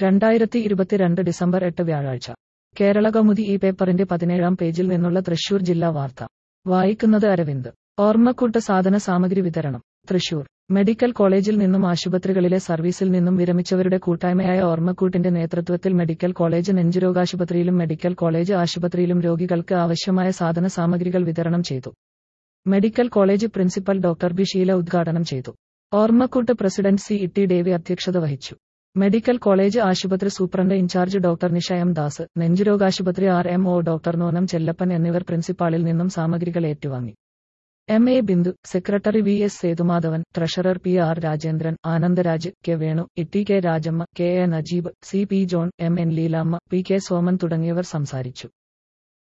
രണ്ടായിരത്തി ഇരുപത്തിരണ്ട് ഡിസംബർ എട്ട് വ്യാഴാഴ്ച കേരള കൗമുദി ഈ പേപ്പറിന്റെ പതിനേഴാം പേജിൽ നിന്നുള്ള തൃശൂർ ജില്ലാ വാർത്ത വായിക്കുന്നത് അരവിന്ദ് ഓർമ്മക്കൂട്ട് സാധന സാമഗ്രി വിതരണം തൃശൂർ മെഡിക്കൽ കോളേജിൽ നിന്നും ആശുപത്രികളിലെ സർവീസിൽ നിന്നും വിരമിച്ചവരുടെ കൂട്ടായ്മയായ ഓർമ്മക്കൂട്ടിന്റെ നേതൃത്വത്തിൽ മെഡിക്കൽ കോളേജ് നെഞ്ചുരോഗാശുപത്രിയിലും മെഡിക്കൽ കോളേജ് ആശുപത്രിയിലും രോഗികൾക്ക് ആവശ്യമായ സാധന സാമഗ്രികൾ വിതരണം ചെയ്തു medical college principal doctor B Sheela ഉദ്ഘാടനം ചെയ്തു ഓർമ്മക്കൂട്ട് പ്രസിഡന്റ് സി ഇട്ടി ദേവി അധ്യക്ഷത വഹിച്ചു മെഡിക്കൽ കോളേജ് ആശുപത്രി superintendent in charge doctor Nisha M Das നെഞ്ചുരോഗാശുപത്രി ആർ എം ഒ ഡോക്ടർ നോനം ചെല്ലപ്പൻ എന്നിവർ പ്രിൻസിപ്പാളിൽ നിന്നും സാമഗ്രികൾ ഏറ്റുവാങ്ങി M A Bindu secretary V S Sethumadhavan treasurer P R Rajendran Anandaraj K Venu Itti K Rajamma K A Najeeb C P John M N Leelamma P K Soman തുടങ്ങിയവർ സംസാരിച്ചു